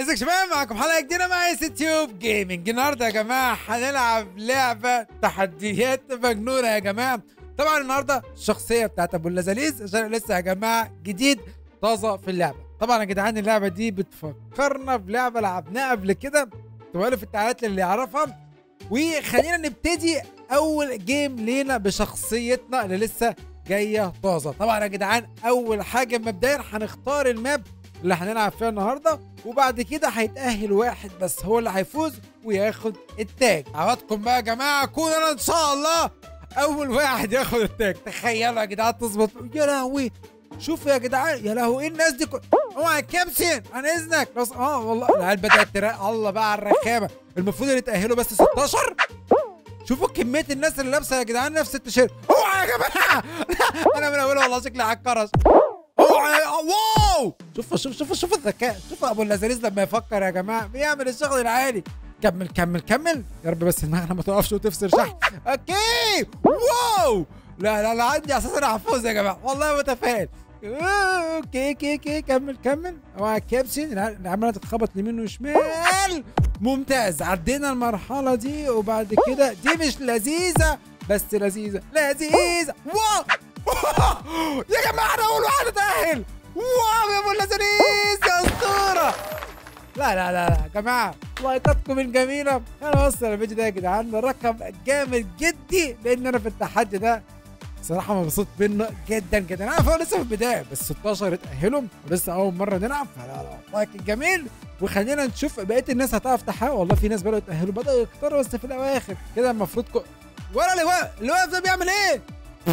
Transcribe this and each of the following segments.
ازيك يا شباب معاكم حلقه جديده مع اس تيوب جيمنج النهارده يا جماعه هنلعب لعبه تحديات مجنونه يا جماعه طبعا النهارده الشخصيه بتاعت ابو اللذاذيز عشان لسه يا جماعه جديد طازه في اللعبه طبعا يا جدعان اللعبه دي بتفكرنا بلعبه لعبناها قبل كده تقولوا في التعليقات للي يعرفها وخلينا نبتدي اول جيم لينا بشخصيتنا اللي لسه جايه طازه طبعا يا جدعان اول حاجه مبدئيا هنختار الماب اللي هنلعب فيها النهارده وبعد كده هيتاهل واحد بس هو اللي هيفوز وياخد التاج عوضكم بقى يا جماعه اكون انا ان شاء الله اول واحد ياخد التاج تخيلوا يا جدعان تظبط يا لهوي شوفوا يا جدعان يا لهوي ايه الناس دي كل... اوعى كابسن عن اذنك بس اه والله العيال بدات ترق الله بقى على الرخامه المفروض اللي يتاهلوا بس 16 شوفوا كميه الناس اللي لابسه يا جدعان نفس التيشيرت اوعى يا جماعه انا من اولها والله شكلي هتكرش اوعى واو شوفوا شوف شوفوا شوفوا الذكاء شوفوا ابو اللذاذيز لما يفكر يا جماعه بيعمل الشغل العالي كمل كمل كمل يا رب بس دماغنا ما تقفش وتفصل شحن اوكي واو لا لا لا عندي اساسا انا هفوز يا جماعه والله متفائل اوكي اوكي اوكي كمل كمل اوعى كابسن العماله تتخبط يمين وشمال ممتاز عدينا المرحله دي وبعد كده دي مش لذيذه بس لذيذه لذيذه واو يا جماعه انا اول واحد اتاهل واو يا ابو اللذيذ يا اسطوره لا لا لا لا يا جماعه لايكاتكم الجميله انا وصل الفيديو ده يا جدعان رقم جامد جدي لان انا في التحدي ده صراحة مبسوط منه جدا جدا انا عارف هو لسه في البداية بس 16 اتأهلوا ولسه أول مرة نلعب فلا لا والله كان جميل وخلينا نشوف بقية الناس هتعرف تحقق والله في ناس بدأوا يتأهلوا بدأوا يكتروا بس في الأواخر كده المفروض كو... ولا اللي واقف اللي واقف ده بيعمل إيه؟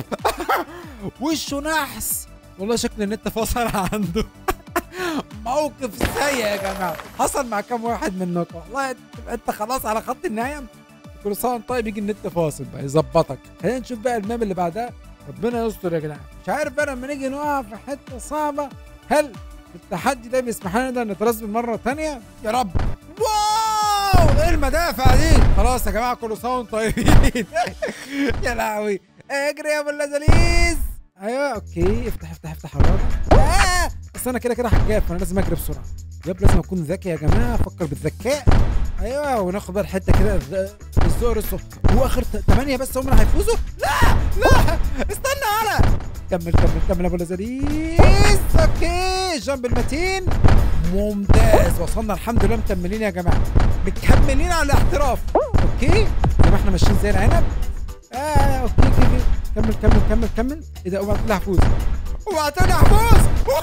وشه نحس والله شكل النت فصل عنده موقف سيء يا جماعه حصل مع كام واحد منكم والله تبقى انت خلاص على خط النهايه كل سنه وانت طيب يجي النت فاصل بقى يظبطك خلينا نشوف بقى الماب اللي بعدها ربنا يستر يا جدعان مش عارف بقى لما نيجي نقع في حته صعبه هل التحدي ده بيسمح لنا نقدر نترسب مره ثانيه يا رب واو ايه المدافع دي خلاص يا جماعه كل سنه وانتم طيبين يا لهوي اجري يا ابو اللذاذيز ايوه اوكي افتح افتح افتح الرابع آه! بس انا كده كده هتجاب فانا لازم اجري بسرعه يب لازم اكون ذكي يا جماعه افكر بالذكاء ايوه وناخد بقى الحته كده الزهر الصبح هو اخر ثمانيه بس هم اللي هيفوزوا لا لا استنى على كمل كمل كمل ابو لذيذ اوكي جنب المتين ممتاز وصلنا الحمد لله مكملين يا جماعه مكملين على الاحتراف اوكي زي ما احنا ماشيين زي العنب اه اوكي اوكي اوكي كمل كمل كمل كمل ايه ده اوعى تقول هفوز اوعى تقول هفوز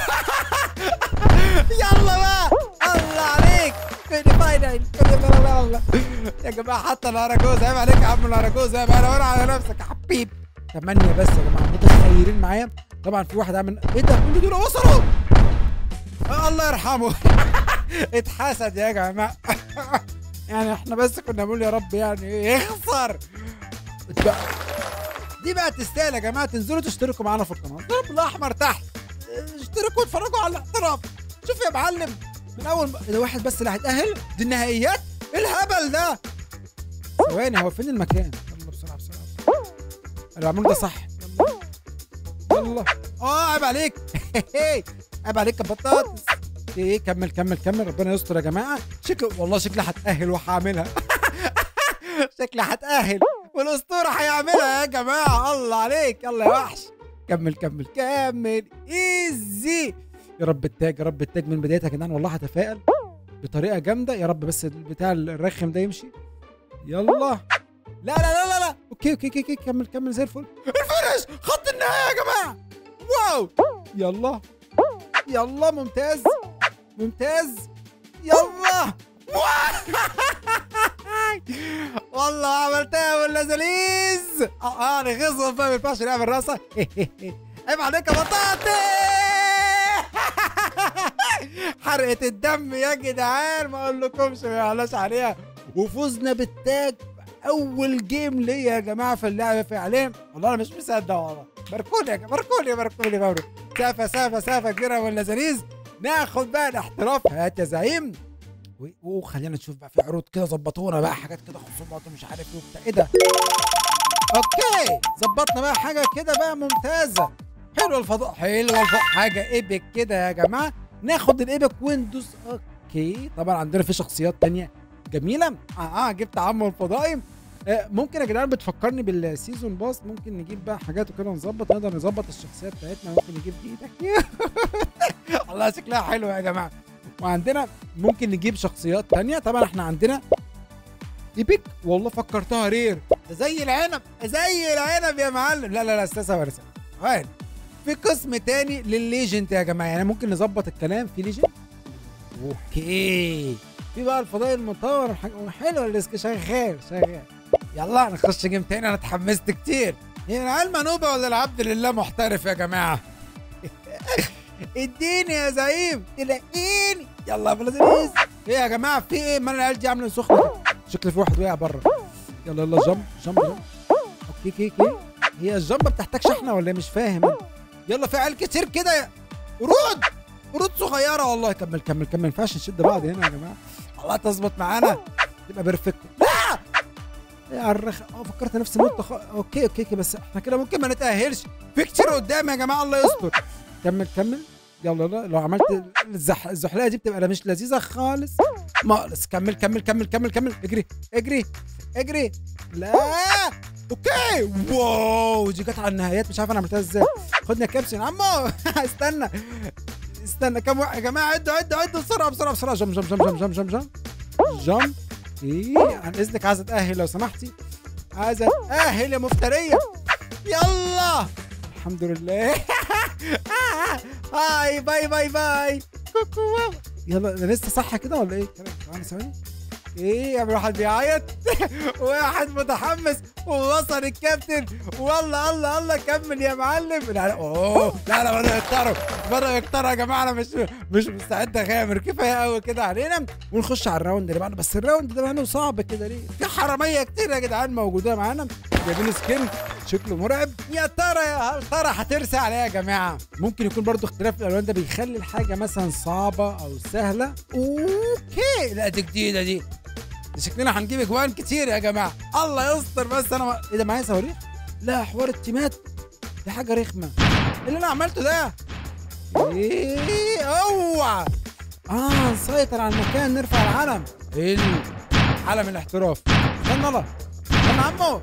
يلا بقى الله عليك فين فاينل يا جماعه حتى الاراجوز عيب عليك يا عم الاراجوز عيب على على نفسك يا حبيب ثمانية بس يا جماعه متخيلين معايا طبعا في واحد عامل ايه ده كل دول وصلوا آه الله يرحمه اتحسد يا جماعه يعني احنا بس كنا بنقول يا رب يعني يخسر دي بقى تستاهل يا جماعه تنزلوا تشتركوا معانا في القناه الضرب الاحمر تحت اشتركوا واتفرجوا على الاحتراف شوف يا معلم من اول م... ده واحد بس اللي هيتاهل دي النهائيات ايه الهبل ده ثواني هو فين المكان يلا بسرعه بسرعه اللي عملوا ده صح يلا يلا اه عيب عليك عيب عليك يا بطاطس ايه كمل كمل كمل ربنا يستر يا جماعه شكل والله شكلي هتاهل وهعملها شكلي هتاهل والاسطوره هيعملها يا جماعه الله عليك يلا يا وحش كمل كمل كمل ايزي يا رب التاج يا رب التاج من بدايتها يا جدعان والله هتفائل بطريقه جامده يا رب بس البتاع الرخم ده يمشي يلا لا لا لا لا لا اوكي اوكي اوكي, أوكي. كمل كمل زي الفل الفينش خط النهايه يا جماعه واو يلا يلا ممتاز ممتاز يلا والله عملتها ولا زليز اه انا غصب ما ينفعش نعمل راسه عيب عليك يا بطاطي حرقة الدم يا جدعان ما اقولكمش ما يعلاش عليها وفزنا بالتاج اول جيم ليا يا جماعه في اللعبه فعليا والله انا مش مصدق والله باركوني يا باركوني باركوني باركوني سافه سافه سافه كبيره ولا زليز ناخد بقى الاحتراف هات يا زعيم وخلينا نشوف بقى في عروض كده ظبطونا بقى حاجات كده خصومات ومش عارف ايه وبتاع ايه ده اوكي ظبطنا بقى حاجه كده بقى ممتازه حلو الفضاء حلو الفضاء حاجه ايبك كده يا جماعه ناخد الايبك ويندوز اوكي اوكي طبعا عندنا في شخصيات تانية جميله اه, آه جبت عمو الفضائي آه ممكن يا جدعان بتفكرني بالسيزون باس ممكن نجيب بقى حاجات وكده نظبط نقدر نظبط الشخصيات بتاعتنا ممكن نجيب بايدك والله شكلها حلو يا جماعه وعندنا ممكن نجيب شخصيات تانية طبعا احنا عندنا ايبك والله فكرتها رير ده زي العنب زي العنب يا معلم لا لا لا استاذ ورسة عادي في قسم تاني للليجنت يا جماعه يعني ممكن نظبط الكلام في ليجنت اوكي في بقى الفضاء المطور حاجة- حلو الريسك شغال شغال يلا نخش جيم تاني انا اتحمست كتير هي العلم نوبة ولا العبد لله محترف يا جماعه اديني يا زعيم تلاقيني يلا يا بلازيز ايه يا جماعه في ايه مال العيال دي عامله سخنه كده؟ شكل في واحد وقع بره يلا يلا جمب جمب جمب اوكي كي كي هي الجمبه بتحتاج شحنه ولا إيه؟ مش فاهم أنا. يلا في عيال كتير كده يا- قرود قرود صغيره والله كمل كمل كمل ما ينفعش نشد بعض هنا يا جماعه الله تظبط معانا تبقى بيرفكت لا يا الرخ اه فكرت نفسي نط خ... اوكي اوكي اوكي بس احنا كده ممكن ما نتاهلش في كتير قدام يا جماعه الله يستر كمل كمل يلا يلا لو عملت الزح... الزحلقه دي بتبقى مش لذيذه خالص مقلص كمل كمل كمل كمل كمل اجري اجري اجري لا اوكي واو دي جت على النهايات مش عارف انا عملتها ازاي خدني يا كابسن عمو استنى استنى كم واحد يا جماعه عدوا عدوا عدوا بسرعه بسرعه بسرعه جم جم جم جم جم جم جم جم ايه عن اذنك عايزه اتاهل لو سمحتي عايزه اتاهل يا مفتريه يلا الحمد لله هاي باي باي باي كوكو واو. يلا انا لسه صح كده ولا ايه؟ ثواني ثواني ايه يا واحد بيعيط واحد متحمس ووصل الكابتن والله الله الله كمل يا معلم لا لا اوه لا لا بدأوا يكتروا بدأوا يكتروا يا جماعه انا مش مش مستعد اغامر كفايه قوي كده علينا ونخش على الراوند اللي بعده بس الراوند ده معناه صعب كده ليه؟ في حراميه كتير يا جدعان موجوده معانا جايبين سكين شكله مرعب يا ترى يا ترى هترسى عليا يا جماعه ممكن يكون برضو اختلاف الالوان ده بيخلي الحاجه مثلا صعبه او سهله اوكي لا دي جديده دي دي شكلنا هنجيب اجوان كتير يا جماعه الله يستر بس انا ما... ايه ده معايا صواريخ لا حوار التيمات دي حاجه رخمه إيه اللي انا عملته ده ايه اوعى اه نسيطر على المكان نرفع العلم حلو علم الاحتراف استنى يلا استنى عمو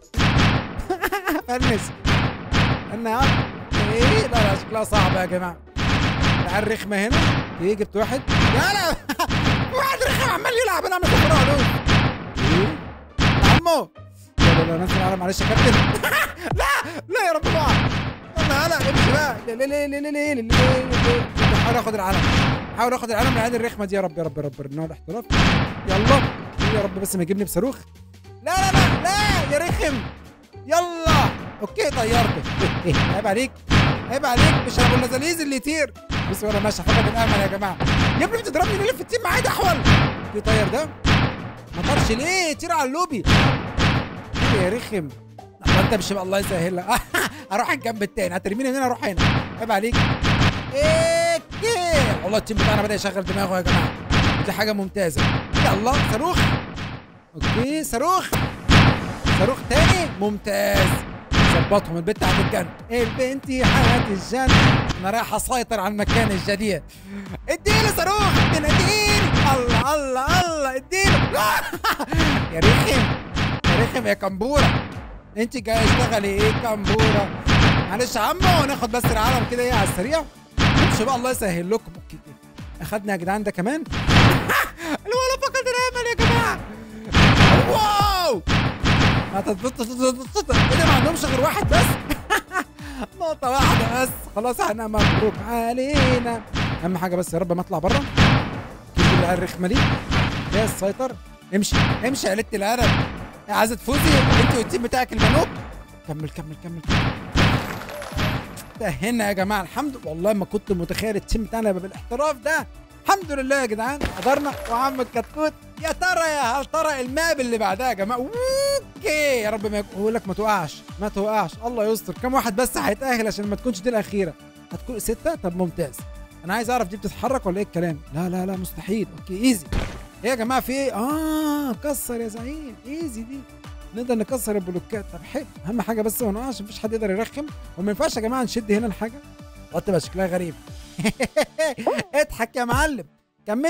فنس استنى يا عم ايه لا لا شكلها صعبه يا جماعه تعال رخمه هنا ايه جبت واحد لا لا واحد رخم عمال يلعب انا عمال افكر علوم ايه عمو لا لا لا نزل على معلش يا كابتن لا لا يا رب اوعى يلا يلا امشي بقى ليه ليه ليه ليه ليه ليه ليه ليه حاول اخد العلم حاول اخد العلم من العيال الرخمه دي يا رب يا رب يا رب النوع الاحتراف يلا يا رب بس ما يجيبني بصاروخ لا لا لا لا يا رخم يلا اوكي طيرته ايه عيب عليك عيب عليك مش ابو النزاليز اللي يطير بص وانا ماشي فقد الامل يا جماعه يا ابني بتضربني ليه في التيم معايا ده احول في طير ده ما طارش ليه طير على اللوبي إيه يا رخم لا، انت مش الله يسهلها اروح الجنب التاني هترميني من هنا اروح هنا عيب عليك ايه كده والله التيم بتاعنا بدا يشغل دماغه يا جماعه دي حاجه ممتازه يلا صاروخ اوكي صاروخ صاروخ تاني ممتاز ظبطهم البنت هتتجن البنت هتتجن انا رايح اسيطر على المكان الجديد اديله صاروخ اديله اديله الله الله الله اديله يا رخم يا رخم يا كمبوره انت جاي اشتغلي ايه كمبوره معلش يا عمو ناخد بس العالم كده ايه على السريع امشوا بقى الله يسهل لكم اوكي اخدنا يا جدعان ده كمان الولا فقد الامل يا جماعه واو هتتبط- ايه ده ما عندهمش غير واحد بس نقطة واحدة بس خلاص احنا مبروك علينا أهم حاجة بس يا رب ما اطلع بره كيف العيال الرخمة دي يا السيطر امشي امشي يا ليلة العرب عايزة تفوزي انت والتيم بتاعك المنوب كمل كمل كمل تأهلنا يا جماعة الحمد والله ما كنت متخيل التيم بتاعنا يبقى بالاحتراف ده الحمد لله يا جدعان قدرنا وعم الكتكوت يا ترى يا هل ترى الماب اللي بعدها يا جماعه اوكي يا رب ما يكون يقول لك ما توقعش ما توقعش الله يستر كم واحد بس هيتاهل عشان ما تكونش دي الاخيره هتكون ستة طب ممتاز انا عايز اعرف دي بتتحرك ولا ايه الكلام لا لا لا مستحيل اوكي ايزي ايه يا جماعه في ايه اه كسر يا زعيم ايزي دي نقدر نكسر البلوكات طب حلو اهم حاجه بس ما نقعش مفيش حد يقدر يرخم وما ينفعش يا جماعه نشد هنا الحاجه تبقى شكلها غريب اضحك يا معلم كمل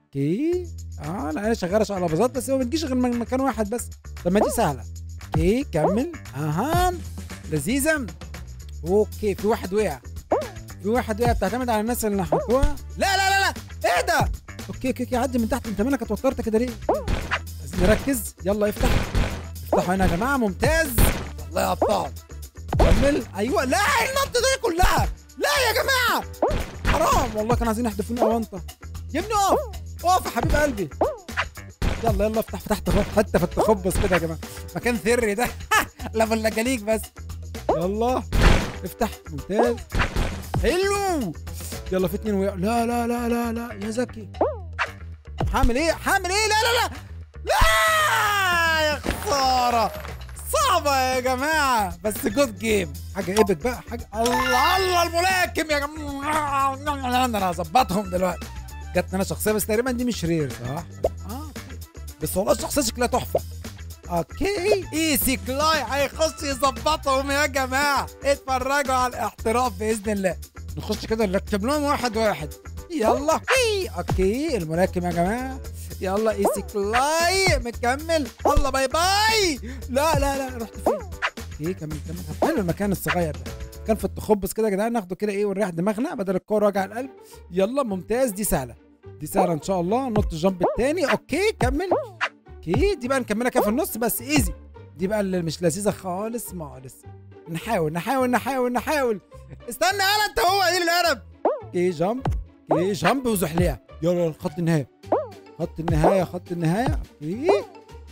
اوكي اه لا انا شغاله شقلباظات بس هو ما بتجيش غير من مكان واحد بس طب ما دي سهله اوكي كمل اها لذيذه اوكي في واحد وقع في واحد وقع بتعتمد على الناس اللي حطوها لا لا لا لا ايه ده اوكي اوكي اوكي عدي من تحت انت مالك اتوترت كده ليه عايزين نركز يلا افتح افتحوا هنا يا جماعه ممتاز الله يا ابطال كمل ايوه لا النطه دي كلها لا يا جماعه حرام والله كانوا عايزين يحدفوني اونطه يا ابني اقف اقف يا حبيب قلبي يلا يلا افتح فتحت حتى في التخبص كده يا جماعه مكان ثري ده لا بلجاليك بس يلا افتح ممتاز حلو يلا في اتنين ويا لا لا لا لا لا يا زكي حامل ايه حامل ايه لا لا لا لا يا خساره صعبة يا جماعة بس جود جيم حاجة ايبك بقى حاجة الله الله الملاكم يا جماعة انا هظبطهم دلوقتي جاتني انا شخصية بس تقريبا دي مش رير صح؟ اه أوكي. بس والله الشخصية شكلها تحفة اوكي ايسي كلاي هيخش يظبطهم يا جماعة اتفرجوا على الاحتراف بإذن الله نخش كده نركب لهم واحد واحد يلا إي. اوكي الملاكم يا جماعة يلا ايسي كلاي مكمل الله باي باي لا لا لا رحت فين اوكي كمل كمل حلو المكان الصغير ده كان في التخبص كده يا جدعان ناخده كده ايه ونريح دماغنا بدل الكوره وجع القلب يلا ممتاز دي سهله دي سهله ان شاء الله نط الجامب التاني اوكي كمل اوكي دي بقى نكملها كده في النص بس ايزي دي بقى اللي مش لذيذه خالص خالص نحاول نحاول نحاول نحاول استنى يلا انت هو دي القلب اوكي جامب اوكي جامب وزحليها يلا خط النهايه خط النهايه خط النهايه اوكي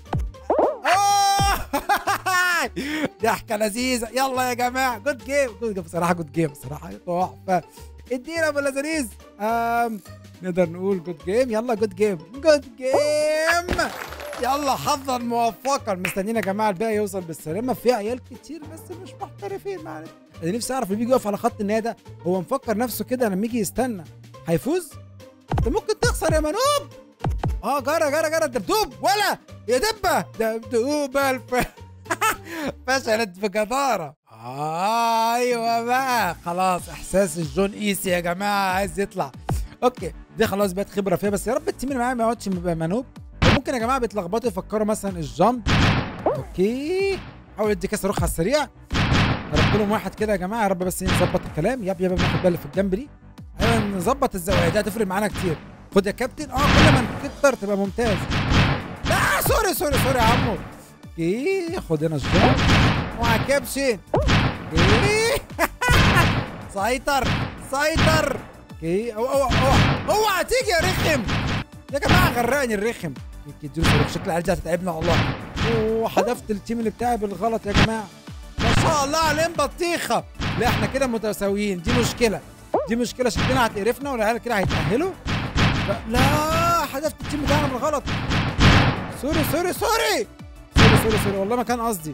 آه! ضحكه لذيذه يلا يا جماعه جود جيم جود جيم بصراحه جود جيم بصراحه تحفه ادينا ابو لذيذ آم نقدر نقول جود جيم يلا جود جيم جود جيم يلا حظا موفقا مستنيين يا جماعه الباقي يوصل بالسلامه في عيال كتير بس مش محترفين معلش انا نفسي اعرف اللي بيجي يقف على خط النهايه ده هو مفكر نفسه كده لما يجي يستنى هيفوز انت ممكن تخسر يا منوب اه جرى جرى جرى الدبدوب ولا يا دبه دبدوبه الف فشلت بجدارة آه ايوه بقى خلاص احساس الجون ايسي يا جماعه عايز يطلع اوكي دي خلاص بقت خبره فيها بس يا رب التيم اللي معايا ما يقعدش يبقى منوب ممكن يا جماعه بيتلخبطوا يفكروا مثلا الجامب اوكي حاول ادي كاس اروح على السريع ضربت لهم واحد كده يا جماعه يا رب بس نظبط الكلام ياب ياب ناخد بالي في الجنب دي ايوه نظبط الزوايا دي هتفرق معانا كتير خد يا كابتن اه كل ما نكتر تبقى ممتاز لا سوري سوري سوري يا عمو اوكي خد هنا الجون اوعى كابشن اوكي سيطر سيطر اوكي اوعى اوعى اوعى اوعى تيجي يا رخم يا جماعه غرقني الرخم اديله صاروخ شكل العيال دي هتتعبنا والله اوه حذفت التيم اللي بتاعي بالغلط يا جماعه ما شاء الله عليهم بطيخه لا احنا كده متساويين دي مشكله دي مشكله شكلنا هتقرفنا والعيال كده هيتاهلوا لا- لا حذفت التيم بتاعنا بالغلط سوري سوري سوري سوري سوري سوري والله ما كان قصدي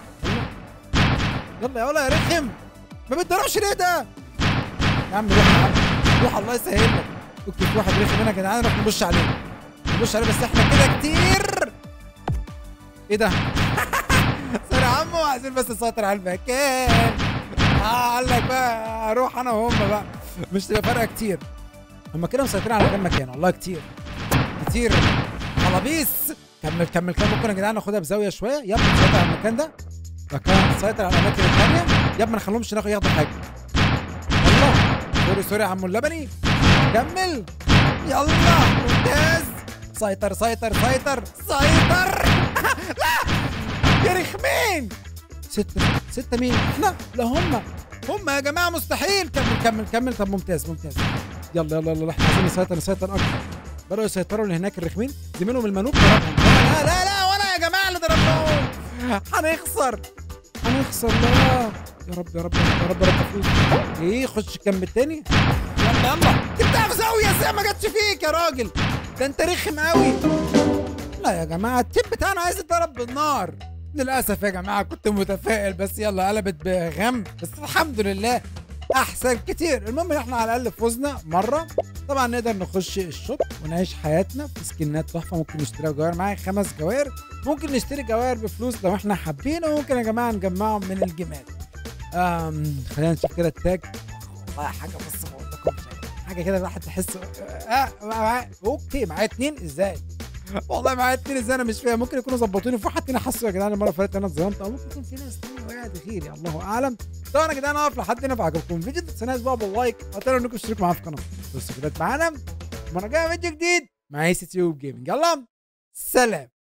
يلا يلا يا ولا يا رخم ما بتضربش ليه ده يا عم روح يا عم روح الله يسهل لك اوكي في واحد رخم هنا يا جدعان نروح نبص عليه نبص عليه بس احنا كده كتير ايه ده سوري يا عمو عايزين بس نسيطر على المكان اه قال لك بقى اروح انا وهم بقى مش تبقى فارقه كتير هما كده مسيطرين على كام مكان والله كتير كتير خلاص كمل كمل كمل ممكن يا جدعان ناخدها بزاويه شويه يلا نسيطر على المكان ده مكان نسيطر على الاماكن الثانيه يلا ما نخليهمش ناخد ياخدوا حاجه يلا سوري سوري يا عمو اللبني كمل يلا ممتاز سيطر سيطر سيطر سيطر لا يا رخمين ستة ستة مين؟ احنا؟ لا هم هم يا جماعة مستحيل كمل كمل كمل طب ممتاز ممتاز يلا يلا يلا احنا عايزين نسيطر نسيطر أكتر بدأوا يسيطروا اللي هناك الرخمين دي منهم المنوب ضربهم لا لا لا ولا يا جماعة اللي ضربناهم هنخسر هنخسر لا يا رب يا رب يا رب يا رب فوز ايه خش الكم التاني يلا يلا جبتها في زاوية ازاي ما جاتش فيك يا راجل ده انت رخم قوي لا يا جماعة التيم بتاعنا عايز يتضرب بالنار للأسف يا جماعة كنت متفائل بس يلا قلبت بغم بس الحمد لله أحسن كتير المهم إن إحنا على الأقل فزنا مرة طبعا نقدر نخش الشوب ونعيش حياتنا في سكنات تحفة ممكن نشتري جواهر معايا خمس جواهر ممكن نشتري جواهر بفلوس لو إحنا حابين وممكن يا جماعة نجمعهم من الجمال أم خلينا نشوف كده التاج والله حاجة بص بقول لكم شيء. حاجة حاجه كده الواحد تحس اه معايا اوكي معايا اتنين ازاي والله معايا اتنين ازاي انا مش فاهم ممكن يكونوا ظبطوني في حد هنا حسوا يا جدعان المره اللي فاتت انا اتظلمت او ممكن يكون في ناس تانية وقعت خيري الله اعلم طبعا يا جدعان اقف لحد هنا فعجبكم الفيديو ما تنسوناش بقى باللايك اتمنى انكم تشتركوا معايا في القناه بصوا كده معانا المره الجايه فيديو جديد مع ايس تيوب جيمنج يلا سلام